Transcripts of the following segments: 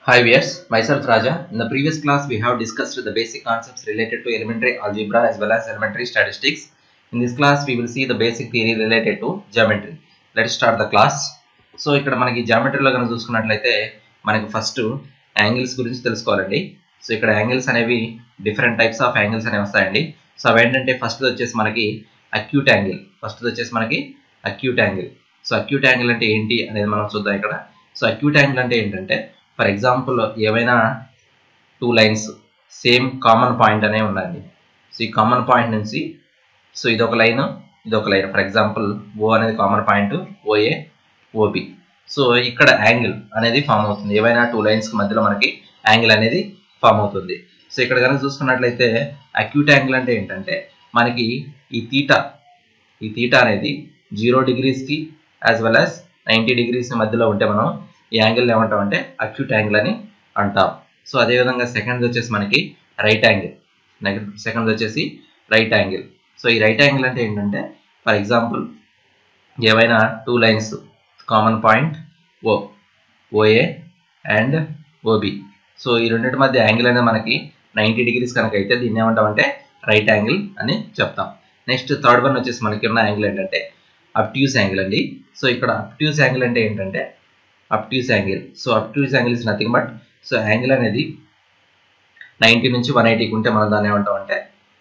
Hi viewers, myself Raja. In the previous class, we have discussed the basic concepts related to elementary algebra as well as elementary statistics. In this class, we will see the basic theory related to geometry. Let's start the class. So ఇక్కడ మనకి జామెట్రీలో కనుక చూసుకున్నట్లయితే మనకి first angles గురించి తెలుసుకోవాలండి so ఇక్కడ angles అనేవి డిఫరెంట్ టైప్స్ ఆఫ్ యాంగిల్స్ అనేవి వస్తాయండి సో అవి ఏంటంటే ఫస్ట్ వచ్చేసి మనకి అక్యూట్ యాంగిల్ ఫస్ట్ వచ్చేసి మనకి acute angle so acute angle అంటే ఏంటి అనేది మనం చూద్దాం ఇక్కడ సో అక్యూట్ యాంగిల్ అంటే ఏంటంటే ఫర్ ఎగ్జాంపుల్ ఏవైనా two lines same common point అనే ఉందండి సో ఈ కామన్ పాయింట్ నుంచి సో ఇది ఒక లైన్ ఇది ఒక లైన్ ఫర్ ఎగ్జాంపుల్ ఓ అనేది common point OA OB so ఇక్కడ యాంగిల్ అనేది ఫామ్ అవుతుంది ఏవైనా టూ లైన్స్ మధ్యలో మనకి యాంగిల్ అనేది ఫామ్ అవుతుంది సో ఇక్కడ కనుక చూసుకున్నట్లయితే అక్యూట్ యాంగిల్ అంటే ఏంటంటే మనకి ఈ తీటా ఈ తీటా అనేది జీరో డిగ్రీస్కి as well as ninety degrees మధ్యలో ఉంటే మనం ఈ యాంగిల్ ఏమంటాం అంటే అక్యూట్ యాంగిల్ అని అంటాం సో అదేవిధంగా సెకండ్ వచ్చేసి మనకి రైట్ యాంగిల్ సెకండ్ వచ్చేసి రైట్ యాంగిల్ సో ఈ రైట్ యాంగిల్ అంటే ఏంటంటే ఫర్ ఎగ్జాంపుల్ ఏవైనా two lines common point O OA and OB so ఈ రెండింటి మధ్య యాంగిల్ అనేది మనకి నైంటీ డిగ్రీస్ కనుక అయితే దీన్ని ఏమంటామంటే రైట్ యాంగిల్ అని చెప్తాం నెక్స్ట్ థర్డ్ వన్ వచ్చేసి మనకి ఉన్న యాంగిల్ ఏంటంటే అప్ట్యూస్ యాంగిల్ అండి సో ఇక్కడ అప్ట్యూస్ యాంగిల్ అంటే ఏంటంటే obtuse angle so obtuse angle is nothing but so angle అనేది నైంటీ నుంచి వన్ ఎయిటీకి ఉంటే మనం దాన్ని ఏమంటాం అంటే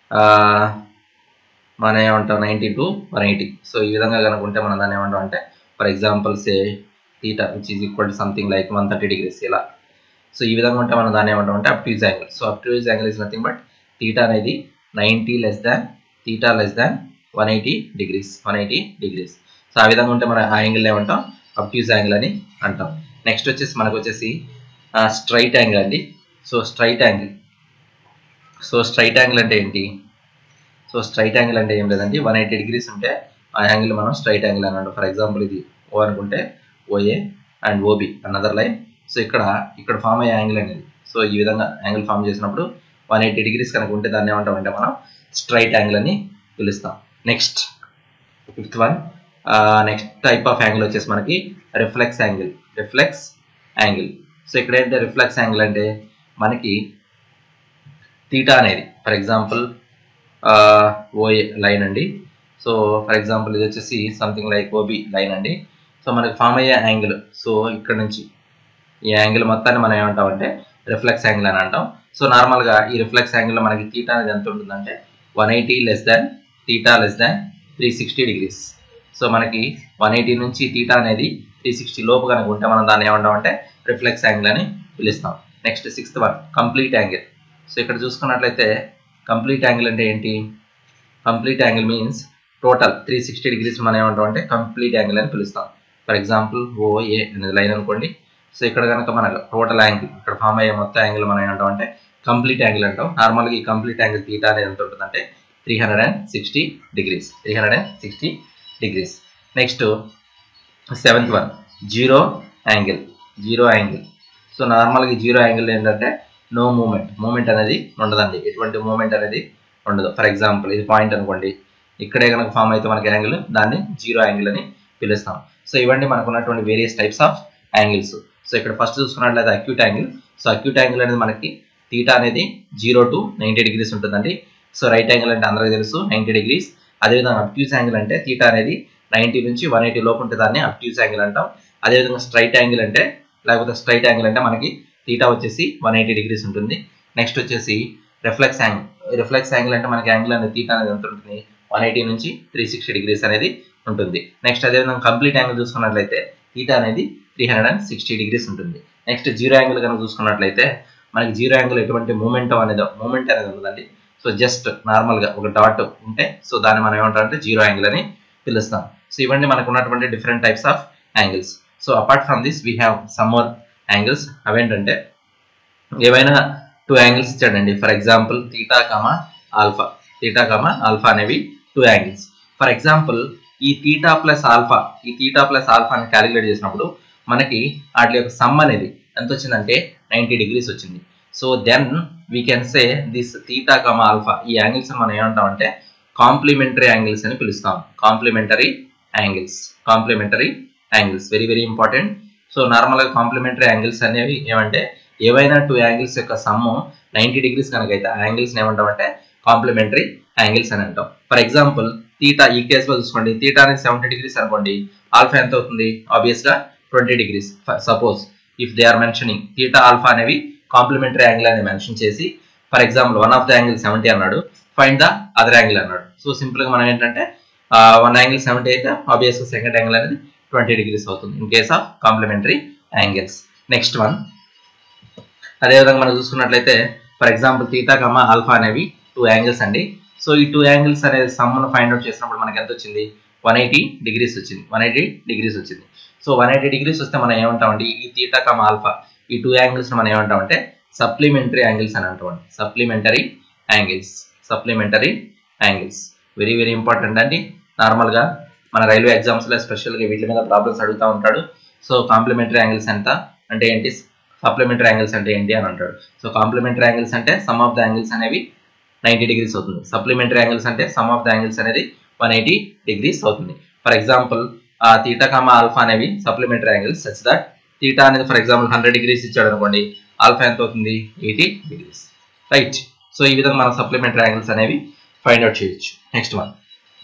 మనం ఏమంటాం ninety to one eighty so ఈ విధంగా కనుక ఉంటే మనం దాన్ని ఏమంటాం అంటే for example say theta which is equal to something like one thirty degrees ఇలా సో ఈ విధంగా ఉంటే మనం దాన్ని ఏమంటాం అంటే obtuse angle so obtuse angle is nothing but theta అనేది ninety less than theta less than one eighty degrees one eighty degrees so ఆ విధంగా ఉంటే మనం ఆ యాంగిల్ ఏమంటాం అప్ట్యూజ్ యాంగిల్ అని అంటాం నెక్స్ట్ వచ్చేసి మనకు వచ్చేసి స్ట్రైట్ యాంగిల్ అండి so straight angle so straight angle అంటే ఏంటి సో స్ట్రైట్ యాంగిల్ అంటే ఏం లేదండి వన్ ఎయిటీ డిగ్రీస్ ఉంటే ఆ యాంగిల్ మనం స్ట్రైట్ యాంగిల్ అని అంటాం ఫర్ ఎగ్జాంపుల్ ఇది ఓ అనుకుంటే OA and OB another line so ఇక్కడ ఇక్కడ ఫామ్ అయ్యే యాంగిల్ అనేది సో ఈ విధంగా యాంగిల్ ఫామ్ చేసినప్పుడు వన్ ఎయిటీ డిగ్రీస్ కనుక ఉంటే దాన్ని ఏమంటామంటే మనం స్ట్రైట్ యాంగిల్ అని పిలుస్తాం next fifth one next type of angle వచ్చేసి మనకి reflex angle reflex angle so ఇక్కడ ఏంటంటే రిఫ్లెక్స్ యాంగిల్ అంటే మనకి తీటా అనేది ఫర్ ఎగ్జాంపుల్ ఓఏ లైన్ అండి సో ఫర్ ఎగ్జాంపుల్ ఇది వచ్చేసి సంథింగ్ లైక్ ఓబి లైన్ అండి సో మనకి ఫామ్ అయ్యే యాంగిల్ సో ఇక్కడ నుంచి ఈ యాంగిల్ మొత్తాన్ని మనం ఏమంటామంటే రిఫ్లెక్స్ యాంగిల్ అని అంటాం సో నార్మల్గా ఈ రిఫ్లెక్స్ యాంగిల్లో మనకి తీటా అనేది ఎంత ఉంటుందంటే one eighty less than theta less than three sixty degrees so మనకి వన్ ఎయిటీ నుంచి తీటా అనేది త్రీ సిక్స్టీ లోపు కనుక ఉంటే మనం దాన్ని ఏమంటామంటే రిఫ్లెక్స్ యాంగిల్ అని పిలుస్తాం next sixth one complete angle so ఇక్కడ చూసుకున్నట్లయితే కంప్లీట్ యాంగిల్ అంటే ఏంటి complete angle means total three sixty degrees మనం ఏమంటాం అంటే కంప్లీట్ యాంగిల్ అని పిలుస్తాం ఫర్ ఎగ్జాంపుల్ ఓఏ అనేది లైన్ అనుకోండి సో ఇక్కడ కనుక మనకు టోటల్ యాంగిల్ ఇక్కడ ఫామ్ అయ్యే మొత్తం యాంగిల్ మనం ఏమంటాం అంటే కంప్లీట్ యాంగిల్ అంటాం నార్మల్గా ఈ కంప్లీట్ యాంగిల్ తీటా అనేది ఎంత ఉంటుందంటే three hundred and sixty degrees three hundred and sixty degrees next seventh one zero angle zero angle so నార్మల్గా జీరో యాంగిల్ ఏంటంటే నో మూమెంట్ మూమెంట్ అనేది ఉండదండి ఎటువంటి మూమెంట్ అనేది ఉండదు ఫర్ ఎగ్జాంపుల్ ఇది పాయింట్ అనుకోండి ఇక్కడే కనుక ఫామ్ అయితే మనకి యాంగిల్ దాన్ని జీరో యాంగిల్ అని పిలుస్తాం సో ఇవన్నీ మనకు ఉన్నటువంటి various types of angles so ఇక్కడ ఫస్ట్ చూసుకున్నట్లయితే acute angle so acute angle అనేది మనకి తీటా అనేది జీరో టు నైంటీ డిగ్రీస్ ఉంటుందండి సో రైట్ యాంగిల్ అంటే అందరికీ తెలుసు నైంటీ డిగ్రీస్ అదేవిధంగా అప్ట్యూస్ యాంగిల్ అంటే తీటా అనేది నైంటీ నుంచి వన్ ఎయిటీ లోపు ఉంటే దాన్ని అప్ట్యూస్ యాంగిల్ అంటాం అదేవిధంగా స్ట్రైట్ యాంగిల్ అంటే లేకపోతే స్ట్రైట్ యాంగిల్ అంటే మనకి తీటా వచ్చేసి వన్ ఎయిటీ డిగ్రీస్ ఉంటుంది నెక్స్ట్ వచ్చేసి రిఫ్లెక్స్ యాంగిల్ రిఫ్లెక్స్ యాంగిల్ అంటే మనకి యాంగిల్ అనేది తీటా అనేది ఎంత ఉంటుంది వన్ ఎయిటీ నుంచి త్రీ సిక్స్టీ డిగ్రీస్ అనేది ఉంటుంది నెక్స్ట్ అదేవిధంగా కంప్లీట్ యాంగిల్ చూసుకున్నట్లయితే తీటా అనేది three hundred and sixty degrees ఉంటుంది నెక్స్ట్ జీరో యాంగిల్ కనుక చూసుకున్నట్లయితే మనకి జీరో యాంగిల్ ఎటువంటి మూమెంట్ అనేది మూమెంట్ అనేది ఉండదండి సో జస్ట్ నార్మల్గా ఒక డాట్ ఉంటే సో దాన్ని మనం ఏమంటారంటే జీరో యాంగిల్ అని పిలుస్తాం సో ఇవన్నీ మనకు ఉన్నటువంటి different types of angles so apart from this we have some more angles అవేంటంటే ఏవైనా టూ యాంగిల్స్ ఇచ్చాడండి for example theta comma alpha theta comma alpha అనేవి టూ యాంగిల్స్ ఫర్ ఎగ్జాంపుల్ ఈ తీటా ప్లస్ ఆల్ఫా ఈ theta plus ఆల్ఫాని calculate చేసినప్పుడు మనకి వాటి యొక్క సమ్ అనేది ఎంత వచ్చిందంటే నైంటీ డిగ్రీస్ వచ్చింది so then we can say this theta comma alpha ఈ యాంగిల్స్ మనం ఏమంటామంటే కాంప్లిమెంటరీ యాంగిల్స్ అని పిలుస్తాం complementary angles complementary angles very very important so నార్మల్గా కాంప్లిమెంటరీ యాంగిల్స్ అనేవి ఏమంటే ఏవైనా టూ యాంగిల్స్ యొక్క సమ్ నైంటీ డిగ్రీస్ కనుక అయితే ఆ యాంగిల్స్ ఏమంటాం అంటే కాంప్లిమెంటరీ యాంగిల్స్ అని అంటాం ఫర్ ఎగ్జాంపుల్ తీటా ఈ కేసులో చూసుకోండి తీటా అనేది సెవెంటీ డిగ్రీస్ అనుకోండి ఆల్ఫా ఎంత అవుతుంది ఆబ్వియస్ గా twenty degrees suppose if they are mentioning theta alpha అనేవి కాంప్లిమెంటరీ యాంగిల్ అని మెన్షన్ చేసి for example one of the angle seventy అన్నాడు ఫైండ్ ద అదర్ యాంగిల్ అన్నాడు సో సింపుల్ గా మనం ఏంటంటే వన్ యాంగిల్ సెవెంటీ అయితే ఆబ్వియస్ గా సెకండ్ యాంగిల్ అనేది ట్వంటీ డిగ్రీస్ అవుతుంది in case of complementary angles next one అదేవిధంగా మనం చూసుకున్నట్లయితే for example theta comma alpha అనేవి టూ యాంగిల్స్ అండి సో ఈ టూ యాంగిల్స్ అనేది సమ్ను ఫైండ్ అవుట్ చేసినప్పుడు మనకి ఎంత వచ్చింది వన్ ఎయిటీ డిగ్రీస్ వచ్చింది వన్ ఎయిటీ డిగ్రీస్ వచ్చింది సో వన్ ఎయిటీ డిగ్రీస్ వస్తే మనం ఏమంటామండి ఈ తీటా కమ ఆల్ఫా ఈ టూ యాంగిల్స్ మనం ఏమంటామంటే సప్లిమెంటరీ యాంగిల్స్ అని అంటామండి supplementary angles supplementary angles very very important అండి నార్మల్గా మన రైల్వే ఎగ్జామ్స్లో స్పెషల్గా వీటి మీద ప్రాబ్లమ్స్ అడుగుతూ ఉంటాడు సో కాంప్లిమెంటరీ యాంగిల్స్ ఎంత అంటే ఏంటి సప్లిమెంటరీ యాంగిల్స్ అంటే ఏంటి అని అంటాడు సో కాంప్లిమెంటరీ యాంగిల్స్ అంటే సమ్ ఆఫ్ ద యాంగిల్స్ అనేవి నైంటీ డిగ్రీస్ అవుతుంది సప్లిమెంటరీ యాంగిల్స్ అంటే సమ్ ఆఫ్ ద యాంగిల్స్ అనేది వన్ ఎయిటీ డిగ్రీస్ అవుతుంది ఫర్ ఎగ్జాంపుల్ ఆ తీటా కామా ఆల్ఫా అనేవి supplementary angles such that theta అనేది ఫర్ ఎగ్జాంపుల్ హండ్రెడ్ డిగ్రీస్ ఇచ్చాడు అనుకోండి ఆల్ఫా ఎంత అవుతుంది ఎయిటీ డిగ్రీస్ రైట్ సో ఈ విధంగా మనం సప్లిమెంటరీ యాంగిల్స్ అనేవి ఫైండ్ అవుట్ చేయొచ్చు next one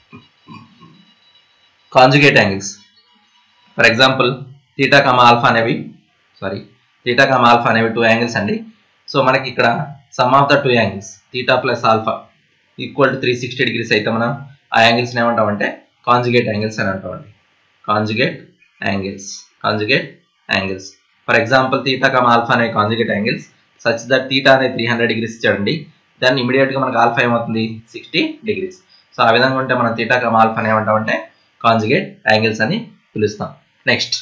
conjugate angles for example theta comma alpha అనేవి సారీ తీటా కామా ఆల్ఫా అనేవి టూ యాంగిల్స్ అండి సో మనకి ఇక్కడ sum of the two angles theta plus alpha equal to three sixty degrees అయితే మనం ఆ angles ఏమంటామంటే కాంజుగేట్ యాంగిల్స్ అని అంటామండి conjugate angles conjugate angles for example theta comma alpha అనే conjugate angles such that theta అనే త్రీ హండ్రెడ్ డిగ్రీస్ ఇచ్చాడండి దాన్ని ఇమీడియట్గా మనకు ఆల్ఫా ఏమవుతుంది సిక్స్టీ డిగ్రీస్ సో ఆ విధంగా ఉంటే మనం తీటా కమ ఆల్ఫా అని ఏమంటామంటే కాంజుగేట్ యాంగిల్స్ అని పిలుస్తాం నెక్స్ట్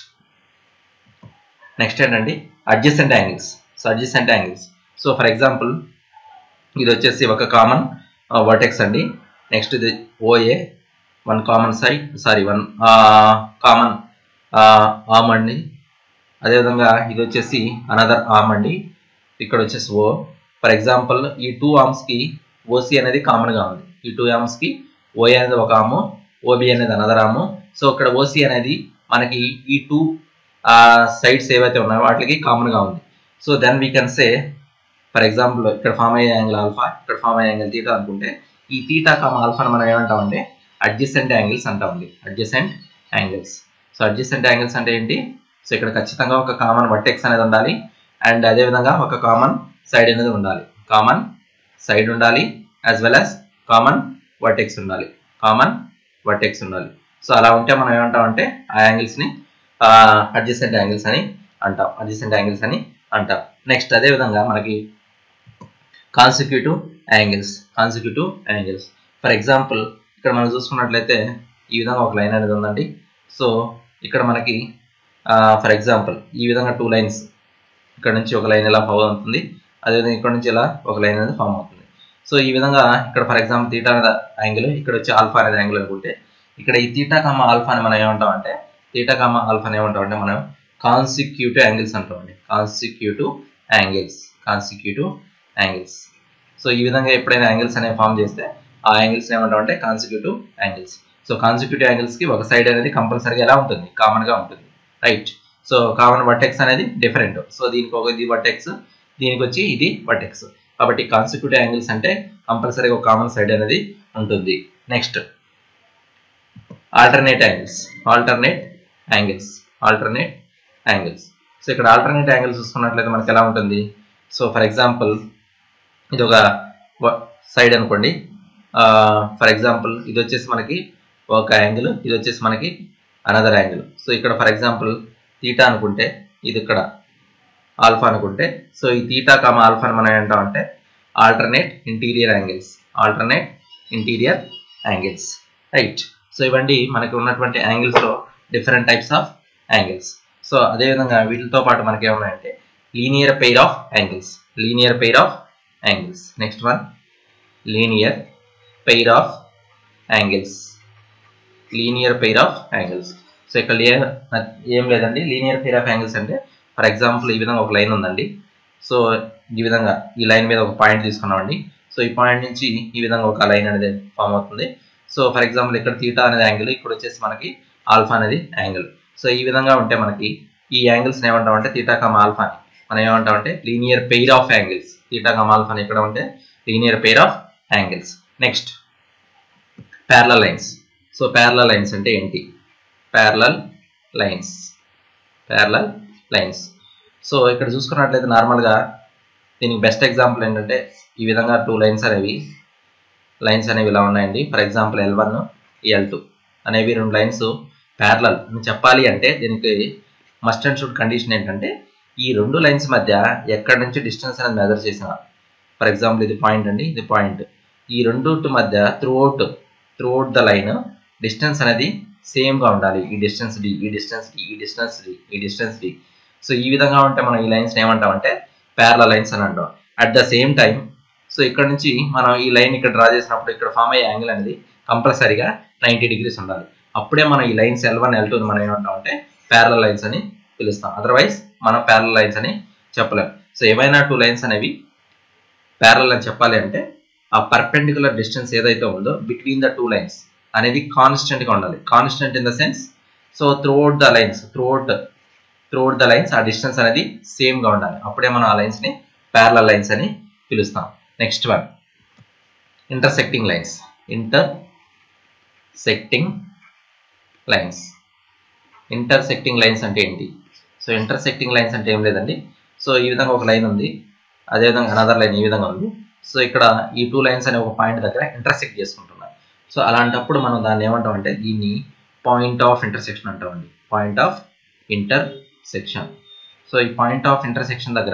నెక్స్ట్ ఏంటండి adjacent angles so adjacent angles so for example ఇది వచ్చేసి ఒక కామన్ వర్టెక్స్ అండి నెక్స్ట్ ఇది OA one common side sorry one common arm అండి అదేవిధంగా ఇది వచ్చేసి అనదర్ ఆమ్ అండి ఇక్కడ వచ్చేసి ఓ ఫర్ ఎగ్జాంపుల్ ఈ టూ ఆర్మ్స్కి ఓసి అనేది కామన్గా ఉంది ఈ టూ ఆర్మ్స్కి ఓఏ అనేది ఒక ఆము ఓబి అనేది అనదర్ ఆము సో ఇక్కడ ఓసి అనేది మనకి ఈ టూ సైడ్స్ ఏవైతే ఉన్నాయో వాటికి కామన్గా ఉంది so then we can say for example ఇక్కడ ఫామ్ అయ్యే యాంగిల్ ఆల్ఫా ఇక్కడ ఫామ్ అయ్యే యాంగిల్ తీటా అనుకుంటే ఈ తీటా కామ ఆల్ఫాని మనం ఏమంటామంటే అడ్జసెంట్ యాంగిల్స్ అంటామండి adjacent angles so adjacent angles అంటే ఏంటి సో ఇక్కడ ఖచ్చితంగా ఒక కామన్ వర్టెక్స్ అనేది ఉండాలి అండ్ అదేవిధంగా ఒక కామన్ సైడ్ అనేది ఉండాలి కామన్ సైడ్ ఉండాలి as well as common vertex ఉండాలి కామన్ వర్టెక్స్ ఉండాలి సో అలా ఉంటే మనం ఏమంటామంటే ఆ యాంగిల్స్ని అడ్జసెంట్ యాంగిల్స్ అని అంటాం అడ్జసెంట్ యాంగిల్స్ అని అంటాం నెక్స్ట్ అదేవిధంగా మనకి consecutive angles consecutive angles for example ఇక్కడ మనం చూసుకున్నట్లయితే ఈ విధంగా ఒక లైన్ అనేది ఉందండి సో ఇక్కడ మనకి ఫర్ ఎగ్జాంపుల్ ఈ విధంగా టూ లైన్స్ ఇక్కడ నుంచి ఒక లైన్ ఇలా ఫామ్ అవుతుంది అదేవిధంగా ఇక్కడ నుంచి ఇలా ఒక లైన్ అనేది ఫామ్ అవుతుంది సో ఈ విధంగా ఇక్కడ ఫర్ ఎగ్జాంపుల్ తీటా అనేది యాంగిల్ ఇక్కడ వచ్చి ఆల్ఫా అనేది యాంగిల్ అనుకుంటే ఇక్కడ ఈ తీటా కామ ఆల్ఫా అని మనం ఏమంటాం అంటే తీటా కామ ఆల్ఫా ఏమంటాం అంటే మనం కాన్సిక్యూటివ్ యాంగిల్స్ అంటామండి consecutive angles consecutive angles so ఈ విధంగా ఎప్పుడైనా యాంగిల్స్ అనేవి ఫామ్ చేస్తే ఆ యాంగిల్స్ ఏమంటాం అంటే consecutive angles so consecutive angles కి ఒక సైడ్ అనేది కంపల్సరీగా ఎలా ఉంటుంది కామన్ గా ఉంటుంది రైట్ సో కామన్ వర్టెక్స్ అనేది డిఫరెంట్ సో దీనికి ఒక ఇది వర్టెక్స్ దీనికి వచ్చి ఇది వర్టెక్స్ కాబట్టి కాన్సిక్యూటివ్ యాంగిల్స్ అంటే కంపల్సరీగా ఒక కామన్ సైడ్ అనేది ఉంటుంది next alternate angles alternate angles alternate angles so ఇక్కడ ఆల్టర్నేట్ యాంగిల్స్ చూసుకున్నట్లయితే మనకి ఎలా ఉంటుంది సో ఫర్ ఎగ్జాంపుల్ ఇది ఒక సైడ్ అనుకోండి ఫర్ ఎగ్జాంపుల్ ఇది వచ్చేసి మనకి ఒక యాంగిల్ ఇది వచ్చేసి మనకి అనదర్ యాంగిల్ సో ఇక్కడ ఫర్ ఎగ్జాంపుల్ తీటా అనుకుంటే ఇది ఇక్కడ ఆల్ఫా అనుకుంటే సో ఈ తీటా కామ ఆల్ఫాని మనం ఏంటామంటే alternate interior angles alternate interior angles right so ఇవన్నీ మనకి ఉన్నటువంటి యాంగిల్స్లో different types of angles so అదేవిధంగా వీటితో పాటు మనకి ఏమున్నాయంటే linear pair of angles linear pair of angles next one linear pair of angles linear pair of angles so ఇక్కడ ఏం లేదండి లీనియర్ పెయిర్ ఆఫ్ యాంగిల్స్ అంటే ఫర్ ఎగ్జాంపుల్ ఈ విధంగా ఒక లైన్ ఉందండి సో ఈ విధంగా ఈ లైన్ మీద ఒక పాయింట్ తీసుకున్నామండి సో ఈ పాయింట్ నుంచి ఈ విధంగా ఒక లైన్ అనేది ఫామ్ అవుతుంది సో ఫర్ ఎగ్జాంపుల్ ఇక్కడ తీటా అనేది యాంగిల్ ఇక్కడ వచ్చేసి మనకి ఆల్ఫా అనేది యాంగిల్ సో ఈ విధంగా ఉంటే మనకి ఈ యాంగిల్స్ ఏమంటాం అంటే తీటా కామ ఆల్ఫా అని మనం ఏమంటామంటే linear pair of angles theta comma alpha అని ఎక్కడ ఉంటే linear pair of angles next parallel lines so parallel lines అంటే ఏంటి parallel lines parallel lines so ఇక్కడ చూసుకున్నట్లయితే నార్మల్గా దీనికి బెస్ట్ ఎగ్జాంపుల్ ఏంటంటే ఈ విధంగా టూ లైన్స్ అనేవి లైన్స్ అనేవి ఇలా ఉన్నాయండి for example L one L two అనేవి రెండు లైన్స్ ప్యారలల్ అని చెప్పాలి అంటే దీనికి మస్ట్ అండ్ షుడ్ కండిషన్ ఏంటంటే ఈ రెండు లైన్స్ మధ్య ఎక్కడి నుంచి డిస్టెన్స్ అనేది మెజర్ చేసిన ఫర్ ఎగ్జాంపుల్ ఇది పాయింట్ అండి ఇది పాయింట్ ఈ రెండు మధ్య throughout throughout the line distance అనేది సేమ్గా ఉండాలి ఈ డిస్టెన్స్ డి ఈ డిస్టెన్స్ డి ఈ డిస్టెన్స్ డి ఈ డిస్టెన్స్ డి సో ఈ విధంగా ఉంటే మనం ఈ లైన్స్ ఏమంటామంటే ప్యారల లైన్స్ అని అంటాం at the same time so ఇక్కడ నుంచి మనం ఈ లైన్ ఇక్కడ డ్రా చేసినప్పుడు ఇక్కడ ఫామ్ అయ్యే యాంగిల్ అనేది కంపల్సరీగా నైంటీ డిగ్రీస్ ఉండాలి అప్పుడే మనం ఈ lines L one L two మనం ఏమంటాం అంటే ప్యారల లైన్స్ అని పిలుస్తాం అదర్వైజ్ మనం ప్యారల లైన్స్ అని చెప్పలేం సో ఏవైనా టూ లైన్స్ అనేవి ప్యారల్ అని చెప్పాలి అంటే ఆ పర్పెండికులర్ డిస్టెన్స్ ఏదైతే ఉందో బిట్వీన్ ద టూ లైన్స్ అనేది కాన్స్టెంట్ గా ఉండాలి constant in the sense so throughout the lines throughout throughout the lines ఆ డిస్టెన్స్ అనేది సేమ్ గా ఉండాలి అప్పుడే మనం ఆ లైన్స్ ని ప్యారల లైన్స్ అని పిలుస్తాం next one intersecting lines intersecting lines intersecting lines అంటే ఏంటి సో ఇంటర్సెక్టింగ్ లైన్స్ అంటే ఏం లేదండి సో ఈ విధంగా ఒక లైన్ ఉంది అదేవిధంగా అనదర్ లైన్ ఈ విధంగా ఉంది సో ఇక్కడ ఈ టూ లైన్స్ అనే ఒక పాయింట్ దగ్గర ఇంటర్సెక్ట్ చేసుకుంటున్నాయి సో అలాంటప్పుడు మనం దాన్ని ఏమంటాం అంటే దీన్ని పాయింట్ ఆఫ్ ఇంటర్సెక్షన్ అంటామండి పాయింట్ ఆఫ్ ఇంటర్సెక్షన్ సో ఈ పాయింట్ ఆఫ్ ఇంటర్సెక్షన్ దగ్గర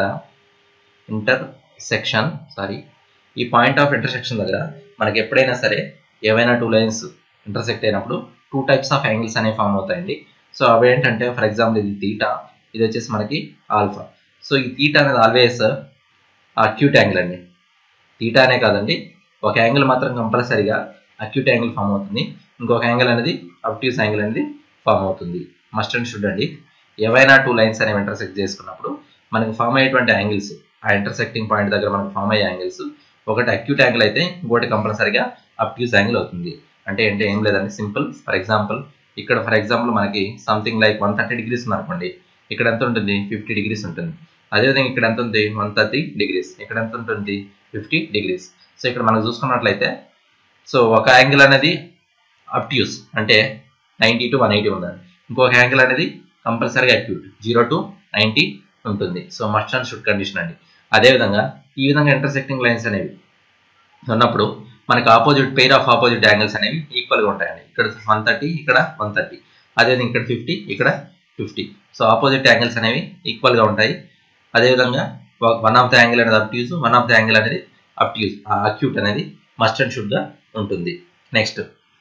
ఇంటర్సెక్షన్ సారీ ఈ పాయింట్ ఆఫ్ ఇంటర్సెక్షన్ దగ్గర మనకి ఎప్పుడైనా సరే ఏవైనా టూ లైన్స్ ఇంటర్సెక్ట్ అయినప్పుడు టూ టైప్స్ ఆఫ్ యాంగిల్స్ అనేవి ఫామ్ అవుతాయండి సో అవి ఏంటంటే ఫర్ ఎగ్జాంపుల్ ఇది తీటా ఇది వచ్చేసి మనకి ఆల్ఫా సో ఈ తీటా అనేది ఆల్వేస్ అక్యూట్ యాంగిల్ అండి తీటా అనే కాదండి ఒక యాంగిల్ మాత్రం కంపల్సరీగా అక్యూట్ యాంగిల్ ఫామ్ అవుతుంది ఇంకొక యాంగిల్ అనేది అబ్ట్యూస్ యాంగిల్ అనేది ఫామ్ అవుతుంది మస్ట్ అండ్ షుడ్ అండి ఏవైనా టూ లైన్స్ అనేవి ఇంటర్సెక్ట్ చేసుకున్నప్పుడు మనకి ఫామ్ అయ్యేటువంటి యాంగిల్స్ ఆ ఇంటర్సెక్టింగ్ పాయింట్ దగ్గర మనకు ఫామ్ అయ్యే యాంగిల్స్ ఒకటి అక్యూట్ యాంగిల్ అయితే ఇంకోటి కంపల్సరీగా అబ్ట్యూస్ యాంగిల్ అవుతుంది అంటే అంటే ఏం లేదండి సింపుల్ ఫర్ ఎగ్జాంపుల్ ఇక్కడ ఫర్ ఎగ్జాంపుల్ మనకి something like one thirty degrees ఉందనుకోండి ఇక్కడ ఎంత ఉంటుంది ఫిఫ్టీ డిగ్రీస్ ఉంటుంది అదేవిధంగా ఇక్కడ ఎంత ఉంది వన్ థర్టీ డిగ్రీస్ ఇక్కడ ఎంత ఉంటుంది ఫిఫ్టీ డిగ్రీస్ సో ఇక్కడ మనం చూసుకున్నట్లయితే సో ఒక యాంగిల్ అనేది అప్ట్యూస్ అంటే నైంటీ టు వన్ ఎయిటీ ఉందండి ఇంకొక యాంగిల్ అనేది కంపల్సరీగా అక్యూట్ జీరో టు నైంటీ ఉంటుంది so must and should condition అండి అదేవిధంగా ఈ విధంగా ఇంటర్సెక్టింగ్ లైన్స్ అనేవి ఉన్నప్పుడు మనకి opposite pair of opposite angles అనేవి ఈక్వల్గా ఉంటాయండి ఇక్కడ వన్ థర్టీ ఇక్కడ వన్ థర్టీ అదేవిధంగా ఇక్కడ ఫిఫ్టీ ఇక్కడ ఫిఫ్టీ సో ఆపోజిట్ యాంగిల్స్ అనేవి ఈక్వల్గా ఉంటాయి అదేవిధంగా వన్ ఆఫ్ ద యాంగిల్ అనేది obtuse one of the angle అనేది అప్ట్యూస్ అక్యూట్ అనేది మస్ట్ అండ్ షుడ్గా ఉంటుంది next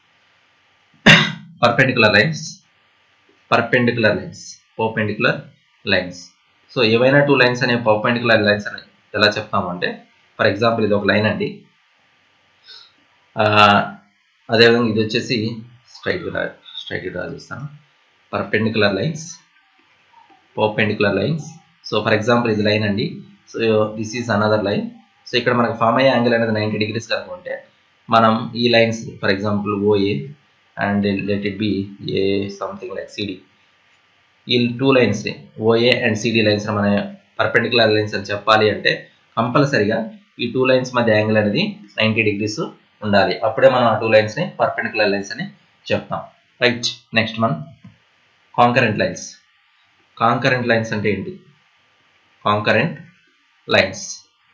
perpendicular lines perpendicular lines perpendicular lines so ఏవైనా టూ లైన్స్ అనేవి పర్పెండికులర్ లైన్స్ అని ఎలా చెప్తాము అంటే ఫర్ ఎగ్జాంపుల్ ఇది ఒక లైన్ అండి అదేవిధంగా ఇది వచ్చేసి స్ట్రైట్ స్ట్రైట్ డ్రా చేస్తాను perpendicular lines perpendicular lines so for example ఇది లైన్ అండి so this is another line so ఇక్కడ మనకు ఫామ్ అయ్యే యాంగిల్ అనేది నైంటీ డిగ్రీస్ కనుకుంటే మనం ఈ lines for example OA and let it be a something like CD ఈ two lines OA and CD lines మన పర్పెండికులర్ లైన్స్ అని చెప్పాలి అంటే కంపల్సరిగా ఈ టూ లైన్స్ మధ్య యాంగిల్ అనేది నైంటీ డిగ్రీస్ ఉండాలి అప్పుడే మనం ఆ టూ లైన్స్ని పర్పెండికులర్ లైన్స్ అని చెప్తాం రైట్ నెక్స్ట్ మనం కాంకరెంట్ లైన్స్ కాంకరెంట్ లైన్స్ అంటే ఏంటి కాంకరెంట్ లైన్స్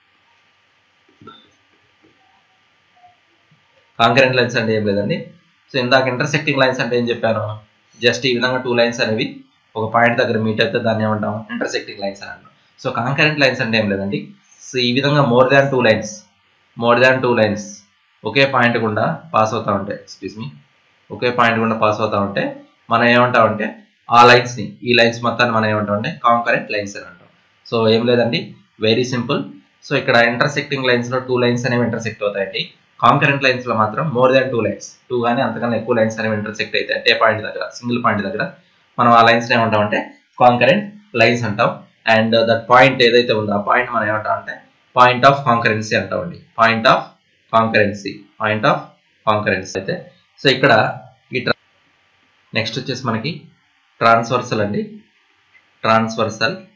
కాంకరెంట్ లైన్స్ అంటే ఏం లేదండి సో ఇందాక ఇంటర్సెక్టింగ్ లైన్స్ అంటే ఏం చెప్పాను జస్ట్ ఈ విధంగా టూ లైన్స్ అనేవి ఒక పాయింట్ దగ్గర మీట్ అయితే దాన్ని ఏమంటాం ఇంటర్సెక్టింగ్ లైన్స్ అని అంటాం సో కాంకరెంట్ లైన్స్ అంటే ఏం లేదండి సో ఈ విధంగా more than two lines more than two lines ఒకే పాయింట్ గుండా పాస్ అవుతా ఉంటాయి ఎక్స్క్యూజ్ మీ ఒకే పాయింట్ గుండా పాస్ అవుతా ఉంటే మనం ఏమంటామంటే ఆ లైన్స్ని ఈ లైన్స్ మొత్తాన్ని మనం ఏమంటామంటే కాంకరెంట్ లైన్స్ అని అంటాం సో ఏం లేదండి వెరీ సింపుల్ సో ఇక్కడ ఇంటర్సెక్టింగ్ లైన్స్లో టూ లైన్స్ అనేవి ఇంటర్సెక్ట్ అవుతాయండి కాంకరెంట్ లైన్స్లో మాత్రం more than two lines two కానీ అంతకన్నా ఎక్కువ లైన్స్ అనేవి ఇంటర్సెక్ట్ అయితే అంటే పాయింట్ దగ్గర సింగిల్ పాయింట్ దగ్గర మనం ఆ లైన్స్ ఏమంటామంటే కాంకరెంట్ లైన్స్ అంటాం అండ్ దట్ పాయింట్ ఏదైతే ఉందో ఆ పాయింట్ మనం ఏమంటాం అంటే పాయింట్ ఆఫ్ కాంకరెన్సీ అంటామండి point of concurrency point of concurrency అయితే సో ఇక్కడ ఈ నెక్స్ట్ వచ్చేసి మనకి ట్రాన్స్వర్సల్ అండి ట్రాన్స్వర్సల్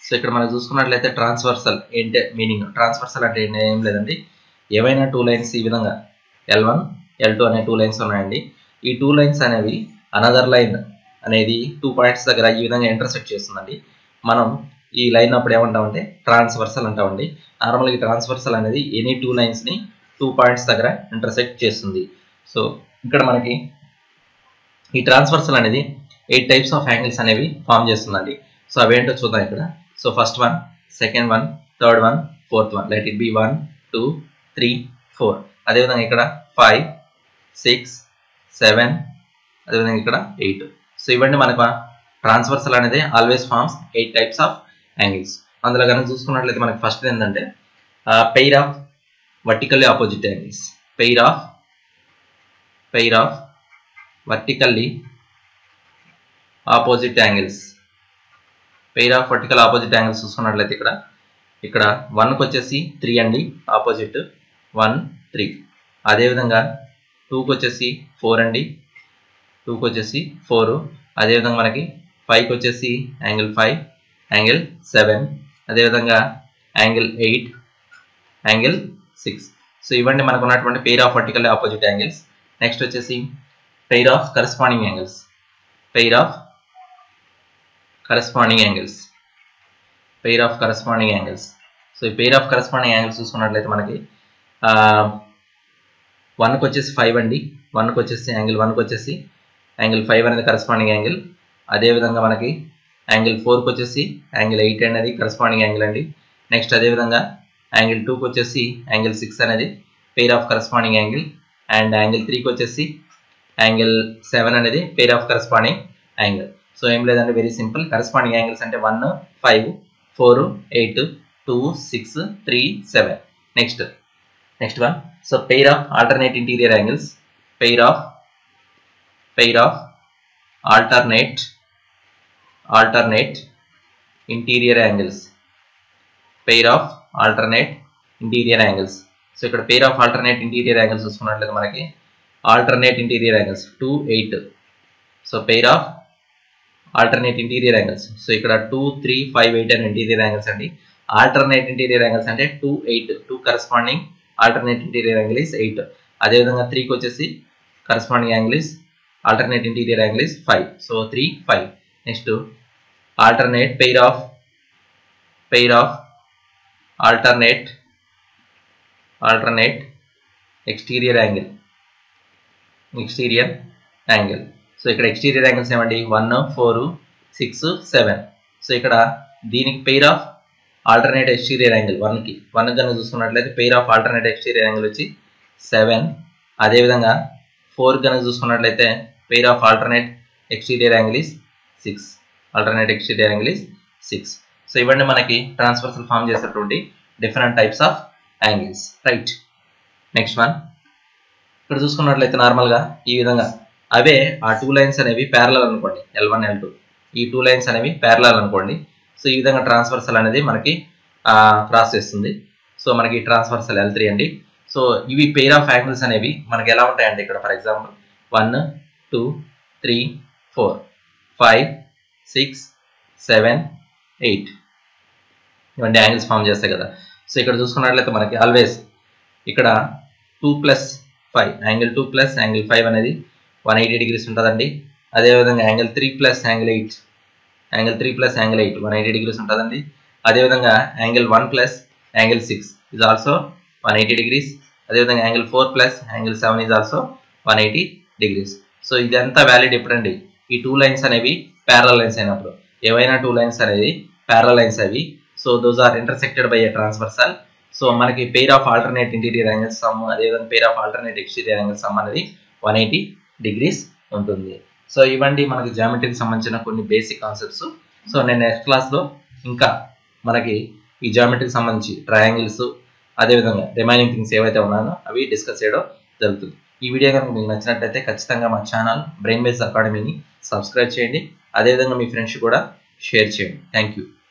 సో ఇక్కడ మనం చూసుకున్నట్లయితే ట్రాన్స్వర్సల్ ఏంటి మీనింగ్ ట్రాన్స్వర్సల్ అంటే ఏంటి? ఏం లేదండి ఏవైనా టూ లైన్స్ ఈ విధంగా ఎల్ వన్ ఎల్ టూ అనే టూ లైన్స్ ఉన్నాయండి ఈ టూ లైన్స్ అనేవి అనదర్ లైన్ అనేది టూ పాయింట్స్ దగ్గర ఈ విధంగా ఇంటర్సెక్ట్ చేస్తుందండి మనం ఈ లైన్ అప్పుడు ఏమంటామంటే ట్రాన్స్వర్సల్ అంటామండి నార్మల్గా ట్రాన్స్వర్సల్ అనేది ఎనీ టూ లైన్స్ని టూ పాయింట్స్ దగ్గర ఇంటర్సెక్ట్ చేస్తుంది సో ఇక్కడ మనకి ఈ ట్రాన్స్వర్సల్ అనేది ఎయిట్ టైప్స్ ఆఫ్ యాంగిల్స్ అనేవి ఫామ్ చేస్తుందండి సో అవేంటో చూద్దాం ఇక్కడ so first one second one third one fourth one let it be one two three four అదేవిధంగా ఇక్కడ ఫైవ్ సిక్స్ సెవెన్ అదేవిధంగా ఇక్కడ ఎయిట్ సో ఇవన్నీ మనకు ట్రాన్స్వర్సల్ అనేది always forms eight types of angles అందులో కనుక చూసుకున్నట్లయితే మనకి ఫస్ట్ ఏంటంటే pair of vertically opposite angles pair of pair of vertically opposite angles pair of vertical opposite angles చూసుకున్నట్లయితే ఇక్కడ ఇక్కడ వన్కి వచ్చేసి త్రీ అండి ఆపోజిట్ వన్ త్రీ అదేవిధంగా టూకి వచ్చేసి ఫోర్ అండి టూకి వచ్చేసి ఫోర్ అదేవిధంగా మనకి ఫైవ్కి వచ్చేసి యాంగిల్ ఫైవ్ యాంగిల్ సెవెన్ అదేవిధంగా angle eight angle six so ఇవన్నీ మనకు ఉన్నటువంటి pair of vertical opposite angles next వచ్చేసి pair of corresponding angles pair of corresponding angles pair of corresponding angles so ఈ పెయిర్ ఆఫ్ కరస్పాండింగ్ యాంగిల్స్ చూసుకున్నట్లయితే మనకి వన్కి వచ్చేసి ఫైవ్ అండి వన్కి వచ్చేసి యాంగిల్ వన్కి వచ్చేసి యాంగిల్ ఫైవ్ అనేది కరస్పాండింగ్ యాంగిల్ అదేవిధంగా మనకి యాంగిల్ ఫోర్కి వచ్చేసి యాంగిల్ ఎయిట్ అనేది కరస్పాండింగ్ యాంగిల్ అండి నెక్స్ట్ అదేవిధంగా యాంగిల్ టూకి వచ్చేసి యాంగిల్ సిక్స్ అనేది pair of corresponding angle and angle త్రీకి వచ్చేసి యాంగిల్ సెవెన్ అనేది pair of corresponding angle so ఏం లేదంటే వెరీ సింపుల్ కరస్పాండింగ్ యాంగిల్స్ అంటే one five four eight two six three seven next next one so pair of alternate interior angles pair of pair of alternate alternate interior angles pair of alternate interior angles so ఇక్కడ pair of alternate interior angles చూసుకున్నట్లయితే మనకి alternate interior angles two eight so pair of alternate interior angles so ఇక్కడ two three five eight and interior angles అండి alternate interior angles అంటే two eight two corresponding alternate interior angle is eight అదేవిధంగా త్రీకి వచ్చేసి corresponding angle is alternate interior angle is five so three five next alternate pair of pair of alternate alternate exterior angle exterior angle so ఇక్కడ exterior angles ఏమండి one four six seven so ఇక్కడ దీనికి pair of alternate exterior angle వన్కి one కనుక చూసుకున్నట్లయితే pair of alternate exterior angle వచ్చి seven అదేవిధంగా four కనుక చూసుకున్నట్లయితే pair of alternate exterior angle is six alternate exterior angle is six so ఇవన్నీ మనకి ట్రాన్స్ఫర్సల్ ఫామ్ చేసేటువంటి different types of angles right next one ఇక్కడ చూసుకున్నట్లయితే నార్మల్గా ఈ విధంగా అవే ఆ టూ లైన్స్ అనేవి ప్యారలల్ అనుకోండి ఎల్ వన్ ఎల్ టూ ఈ టూ లైన్స్ అనేవి ప్యారలల్ అనుకోండి సో ఈ విధంగా ట్రాన్స్ఫర్సల్ అనేది మనకి క్రాస్ చేస్తుంది సో మనకి ట్రాన్స్ఫర్సల్ ఎల్ త్రీ అండి సో ఇవి పెయిర్ ఆఫ్ యాంగిల్స్ అనేవి మనకి ఎలా ఉంటాయండి ఇక్కడ for example one two three four five six seven eight ఇవన్నీ యాంగిల్స్ ఫామ్ చేస్తాయి కదా సో ఇక్కడ చూసుకున్నట్లయితే మనకి ఆల్వేస్ ఇక్కడ two plus five angle two plus angle five అనేది వన్ ఎయిటీ డిగ్రీస్ ఉంటుందండి అదేవిధంగా angle three plus angle eight angle three plus angle eight one eighty degrees ఉంటుందండి అదేవిధంగా angle one plus angle six is also one eighty degrees అదేవిధంగా angle four plus angle seven is also one eighty degrees so ఇదంతా valid ఎప్పుడండి ఈ two lines అనేవి parallel lines అయినప్పుడు ఏవైనా two lines అనేది ప్యారల్ లైన్స్ అవి so those are intersected by a transversal so మనకి pair of alternate interior angles sum అదేవిధంగా pair of alternate exterior angles sum అనేది వన్ ఎయిటీ డిగ్రీస్ ఉంటుంది so ఇవండి మనకి జామెట్రీకి సంబంధించిన కొన్ని బేసిక్ కాన్సెప్ట్స్ సో నేను నెక్స్ట్ క్లాస్లో ఇంకా మనకి ఈ జామెట్రీకి సంబంధించి ట్రయాంగిల్స్ అదేవిధంగా రిమైనింగ్ థింగ్స్ ఏవైతే ఉన్నాయో అవి డిస్కస్ చేయడం జరుగుతుంది ఈ వీడియో కనుక మీకు నచ్చినట్లయితే ఖచ్చితంగా మా ఛానల్ బ్రెయిన్ బేస్ అకాడమీని సబ్స్క్రైబ్ చేయండి అదేవిధంగా మీ ఫ్రెండ్స్ కూడా షేర్ చేయండి థ్యాంక్ యూ